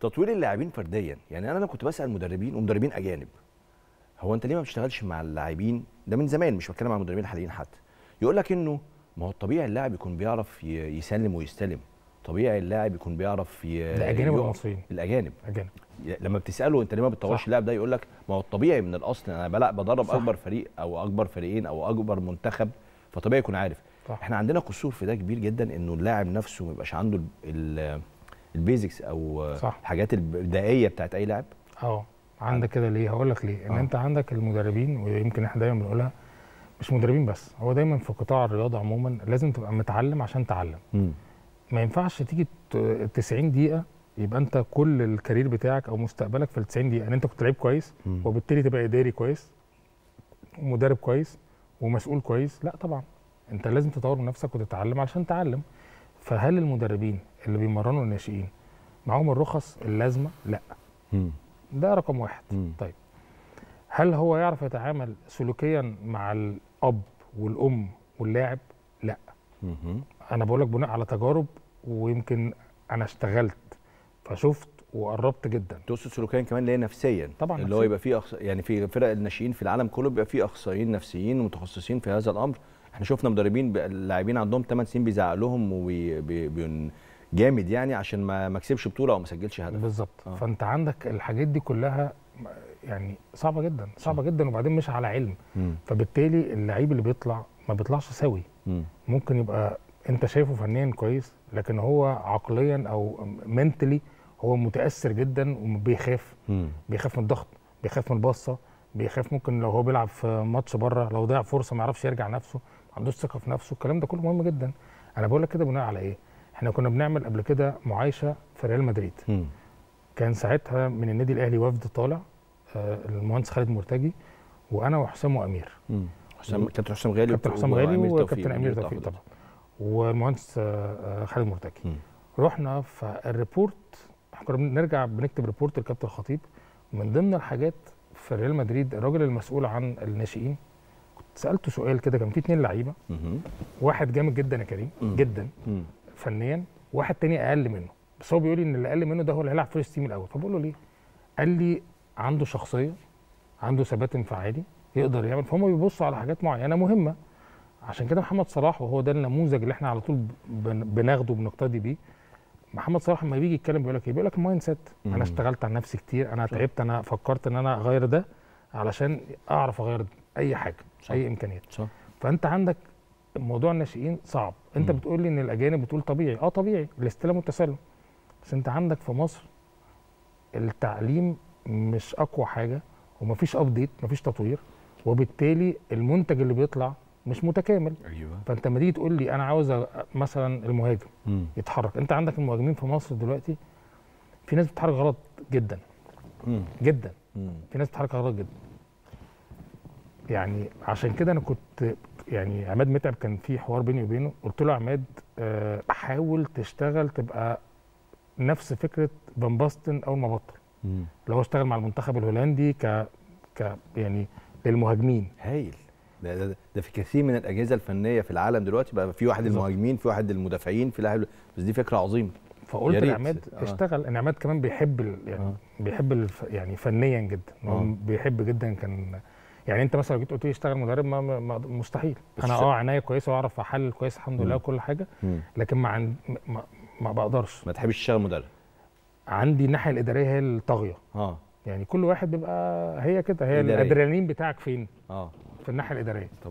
تطوير اللاعبين فرديا يعني انا لما كنت بسال مدربين ومدربين اجانب هو انت ليه ما بتشتغلش مع اللاعبين ده من زمان مش بتكلم عن المدربين الحاليين حتى يقول لك انه ما هو الطبيعي اللاعب يكون بيعرف ي- يسلم ويستلم طبيعي اللاعب يكون بيعرف ي... الاجانب ولا يقف. المصريين؟ الاجانب اجانب لما بتساله انت ليه ما بتطورش صح. اللاعب ده يقول لك ما هو الطبيعي من الاصل انا بلا بدرب صح. اكبر فريق او اكبر فريقين او اكبر منتخب فطبيعي يكون عارف صح. احنا عندنا قصور في ده كبير جدا انه اللاعب نفسه ما يبقاش عنده ال- ال- البيزكس او صح. الحاجات البدائيه بتاعت اي لاعب اه عندك كده ليه هقول لك ليه ان آه. انت عندك المدربين ويمكن احنا دايما بنقولها مش مدربين بس هو دايما في قطاع الرياضه عموما لازم تبقى متعلم عشان تعلم ما ينفعش تيجي ت- 90 دقيقه يبقى انت كل الكارير بتاعك او مستقبلك في ال 90 دقيقه ان انت كنت لعيب كويس مم. وبالتالي تبقى اداري كويس ومدرب كويس ومسؤول كويس لا طبعا انت لازم تطور من نفسك وتتعلم علشان تعلم فهل المدربين اللي بيمرنوا الناشئين معاهم الرخص اللازمه لا مم. ده رقم واحد مم. طيب هل هو يعرف يتعامل سلوكيا مع الاب والام واللاعب لا مم. انا بقول لك بناء على تجارب ويمكن انا اشتغلت فشفت وقربت جدا تقصد سلوكيا كمان اللي هي نفسيا طبعاً اللي هو نفسياً. يبقى فيه أخص... يعني في فرق الناشئين في العالم كله بيبقى فيه اخصائيين نفسيين ومتخصصين في هذا الامر احنا شفنا مدربين بقى- اللاعبين عندهم 8 سنين بيزعق لهم وبي... بي... بي... جامد يعني عشان ما ما كسبش بطوله او ما سجلش هدف بالظبط آه. فانت عندك الحاجات دي كلها يعني صعبه جدا صعبه جدا وبعدين مش على علم مم. فبالتالي اللعيب اللي بيطلع ما بيطلعش سوي مم. ممكن يبقى انت شايفه فنيا كويس لكن هو عقليا او منتلي هو متاثر جدا وبيخاف مم. بيخاف من الضغط بيخاف من البصه بيخاف ممكن لو هو بيلعب في ماتش بره لو ضيع فرصه ما يعرفش يرجع نفسه ما عندوش ثقه في نفسه الكلام ده كله مهم جدا انا بقول لك كده بناء على ايه احنا كنا بنعمل قبل كده معايشه في ريال مدريد مم. كان ساعتها من النادي الاهلي وفد طالع آه، المهندس خالد مرتجي وانا وحسام وامير مم. حسام كابتن حسام غالي كابتن حسام غالي وأمير توفيق. وكابتن امير توفيق طبعا والمهندس آه، آه، خالد مرتجي مم. رحنا فالريبورت احنا كنا بنرجع بنكتب ريبورت لكابتن الخطيب من ضمن الحاجات في ريال مدريد الراجل المسؤول عن الناشئين كنت سالته سؤال كده كان في اتنين لعيبه مم. واحد جامد جدا يا كريم مم. جدا مم. فنيا واحد تاني اقل منه بس هو بيقول لي ان اللي اقل منه ده هو اللي هيلعب فيرست تيم الاول فبقول له ليه؟ قال لي عنده شخصيه عنده ثبات انفعالي يقدر يعمل فهم بيبصوا على حاجات معينه مهمه عشان كده محمد صلاح وهو ده النموذج اللي احنا على طول بن- بناخده وبنقتدي بيه محمد صلاح لما بيجي يتكلم بيقول لك ايه؟ بيقول لك المايند سيت مم. انا اشتغلت على نفسي كتير انا صح. تعبت انا فكرت ان انا اغير ده علشان اعرف اغير اي حاجه صح. اي امكانيات صح فانت عندك موضوع الناشئين صعب انت مم. بتقول لي ان الاجانب بتقول طبيعي اه طبيعي الاستلام والتسلم بس انت عندك في مصر التعليم مش اقوى حاجه ومفيش ابديت مفيش تطوير وبالتالي المنتج اللي بيطلع مش متكامل ايوه فانت لما تيجي تقول لي انا عاوز أ- مثلا المهاجم مم. يتحرك انت عندك المهاجمين في مصر دلوقتي في ناس بتتحرك غلط جدا مم. جدا مم. في ناس بتتحرك غلط جدا يعني عشان كده انا كنت يعني عماد متعب كان في حوار بيني وبينه قلت له يا عماد آه، حاول تشتغل تبقى نفس فكره فان باستن اول ما بطل مم. اللي هو اشتغل مع المنتخب الهولندي ك ك يعني للمهاجمين هايل ده, ده, ده في كثير من الاجهزه الفنيه في العالم دلوقتي بقى في واحد بالظبط. المهاجمين في واحد المدافعين في لاعب بس دي فكره عظيمه فقلت يا ريت. لعماد آه. اشتغل ان عماد كمان بيحب ال... يعني آه. بيحب الف... يعني فنيا جدا هو آه. بيحب جدا كان يعني انت مثلا لو جيت قلت لي اشتغل مدرب ما... ما... مستحيل بس انا ش- اه عنايه كويسه واعرف احلل كويس الحمد لله مم. وكل حاجه مم. لكن ما عن... ما... ما بقدرش ما تحبش تشتغل مدرب عندي الناحيه الاداريه هي الطاغيه اه يعني كل واحد بيبقى هي كده هي إدارية. الادرينالين بتاعك فين اه في الناحيه الاداريه